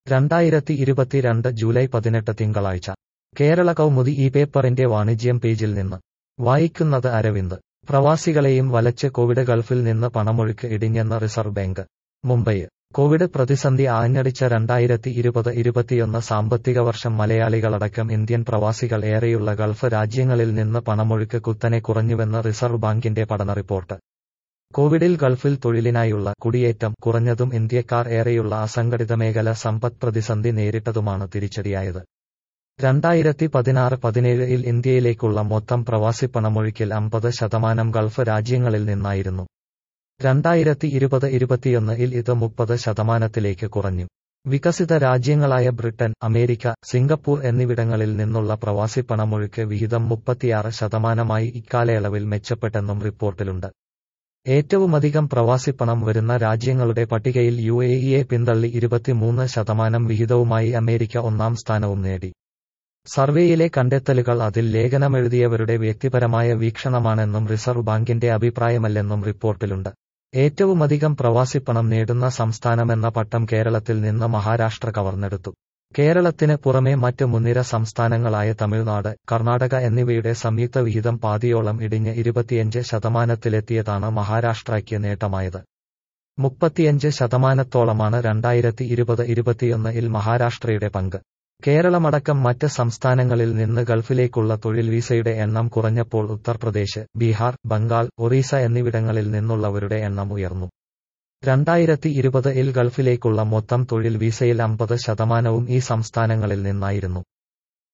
രണ്ടായിരത്തി ഇരുപത്തിരണ്ട് ജൂലൈ പതിനെട്ട് തിങ്കളാഴ്ച കേരള കൗമുദി ഈ പേപ്പറിന്റെ വാണിജ്യം പേജിൽ നിന്ന് വായിക്കുന്നത് അരവിന്ദ് പ്രവാസികളെയും വലച്ച് കോവിഡ് ഗൾഫിൽ നിന്ന് പണമൊഴുക്ക് ഇടിഞ്ഞെന്ന് റിസർവ് ബാങ്ക് മുംബൈ കോവിഡ് പ്രതിസന്ധി ആഞ്ഞടിച്ച രണ്ടായിരത്തി ഇരുപത് ഇരുപത്തിയൊന്ന് സാമ്പത്തിക വർഷം മലയാളികളടക്കം ഇന്ത്യൻ പ്രവാസികൾ ഏറെയുള്ള ഗൾഫ് രാജ്യങ്ങളിൽ നിന്ന് പണമൊഴുക്ക് കുത്തനെ കുറഞ്ഞുവെന്ന് റിസർവ് ബാങ്കിന്റെ പഠന റിപ്പോർട്ട് കോവിഡിൽ ഗൾഫിൽ തൊഴിലിനായുള്ള കുടിയേറ്റം കുറഞ്ഞതും ഇന്ത്യക്കാർ ഏറെയുള്ള അസംഘടിത മേഖല സമ്പദ് പ്രതിസന്ധി നേരിട്ടതുമാണ് തിരിച്ചടിയായത് രണ്ടായിരത്തി പതിനാറ് പതിനേഴിൽ ഇന്ത്യയിലേക്കുള്ള മൊത്തം പ്രവാസി പണമൊഴുക്കിൽ അമ്പത് ശതമാനം ഗൾഫ് രാജ്യങ്ങളിൽ നിന്നായിരുന്നു രണ്ടായിരത്തി ഇരുപത് ഇരുപത്തിയൊന്നിൽ ഇത് മുപ്പത് ശതമാനത്തിലേക്ക് കുറഞ്ഞു വികസിത രാജ്യങ്ങളായ ബ്രിട്ടൻ അമേരിക്ക സിംഗപ്പൂർ എന്നിവിടങ്ങളിൽ നിന്നുള്ള പ്രവാസി പണമൊഴുക്ക് വിഹിതം മുപ്പത്തിയാറ് ശതമാനമായി ഇക്കാലയളവിൽ മെച്ചപ്പെട്ടെന്നും റിപ്പോർട്ടിലുണ്ട് ഏറ്റവുമധികം പ്രവാസി പണം വരുന്ന രാജ്യങ്ങളുടെ പട്ടികയിൽ യു എ ഇയെ പിന്തള്ളി ഇരുപത്തിമൂന്ന് ശതമാനം വിഹിതവുമായി അമേരിക്ക ഒന്നാം സ്ഥാനവും നേടി സർവേയിലെ കണ്ടെത്തലുകൾ അതിൽ ലേഖനമെഴുതിയവരുടെ വ്യക്തിപരമായ വീക്ഷണമാണെന്നും റിസർവ് ബാങ്കിന്റെ അഭിപ്രായമല്ലെന്നും റിപ്പോർട്ടിലുണ്ട് ഏറ്റവുമധികം പ്രവാസിപ്പണം നേടുന്ന സംസ്ഥാനമെന്ന പട്ടം കേരളത്തിൽ നിന്ന് മഹാരാഷ്ട്ര കവർന്നെടുത്തു കേരളത്തിന് പുറമെ മറ്റ് മുൻനിര സംസ്ഥാനങ്ങളായ തമിഴ്നാട് കർണാടക എന്നിവയുടെ സംയുക്ത വിഹിതം പാതിയോളം ഇടിഞ്ഞ് ഇരുപത്തിയഞ്ച് ശതമാനത്തിലെത്തിയതാണ് മഹാരാഷ്ട്രയ്ക്ക് നേട്ടമായത് മുപ്പത്തിയഞ്ച് ശതമാനത്തോളമാണ് രണ്ടായിരത്തി ഇരുപത് ഇരുപത്തിയൊന്നിൽ മഹാരാഷ്ട്രയുടെ പങ്ക് കേരളമടക്കം മറ്റ് സംസ്ഥാനങ്ങളിൽ നിന്ന് ഗൾഫിലേക്കുള്ള തൊഴിൽ വീസയുടെ എണ്ണം കുറഞ്ഞപ്പോൾ ഉത്തർപ്രദേശ് ബീഹാർ ബംഗാൾ ഒറീസ എന്നിവിടങ്ങളിൽ നിന്നുള്ളവരുടെ എണ്ണം ഉയർന്നു രണ്ടായിരത്തി ഇരുപത് ഇൽ ഗൾഫിലേക്കുള്ള മൊത്തം തൊഴിൽ വീസയിൽ അമ്പത് ശതമാനവും ഈ സംസ്ഥാനങ്ങളിൽ നിന്നായിരുന്നു